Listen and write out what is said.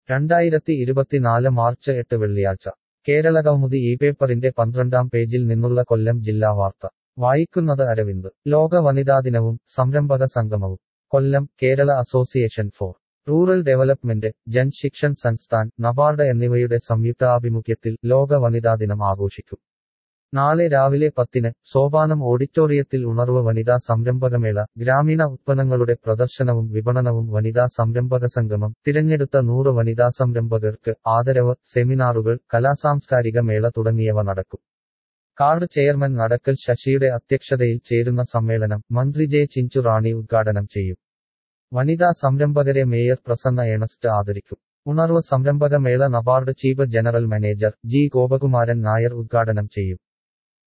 രണ്ടായിരത്തി ഇരുപത്തിനാല് മാർച്ച് എട്ട് വെള്ളിയാഴ്ച കേരളകൗമുദി ഈ പേപ്പറിന്റെ പന്ത്രണ്ടാം പേജിൽ നിന്നുള്ള കൊല്ലം ജില്ലാ വാർത്ത വായിക്കുന്നത് അരവിന്ദ് ലോക വനിതാ ദിനവും സംരംഭക സംഗമവും Kollam Kerala association for rural development Jan Shikshan Sansthan NABARD എന്നിവയുടെ സംയുക്താഭിമുഖ്യത്തിൽ ലോക വനിതാ ദിനം ആഘോഷിക്കും നാളെ രാവിലെ പത്തിന് സോപാനം ഓഡിറ്റോറിയത്തിൽ ഉണർവ് വനിതാ സംരംഭകമേള ഗ്രാമീണ ഉത്പന്നങ്ങളുടെ പ്രദർശനവും വിപണനവും വനിതാ സംരംഭക സംഗമം തിരഞ്ഞെടുത്ത നൂറ് വനിതാ സംരംഭകർക്ക് ആദരവ് സെമിനാറുകൾ കലാസാംസ്കാരിക മേള തുടങ്ങിയവ നടക്കും കാർഡ് ചെയർമാൻ നടക്കൽ ശശിയുടെ അധ്യക്ഷതയിൽ ചേരുന്ന സമ്മേളനം മന്ത്രി ജെ ചിഞ്ചു റാണി ഉദ്ഘാടനം ചെയ്യും വനിതാ സംരംഭകരെ മേയർ പ്രസന്ന ഏണസ്റ്റ് ആദരിക്കും ഉണർവ് സംരംഭക മേള NABARD chief general manager G Gopakumaran Nair ഉദ്ഘാടനം ചെയ്യും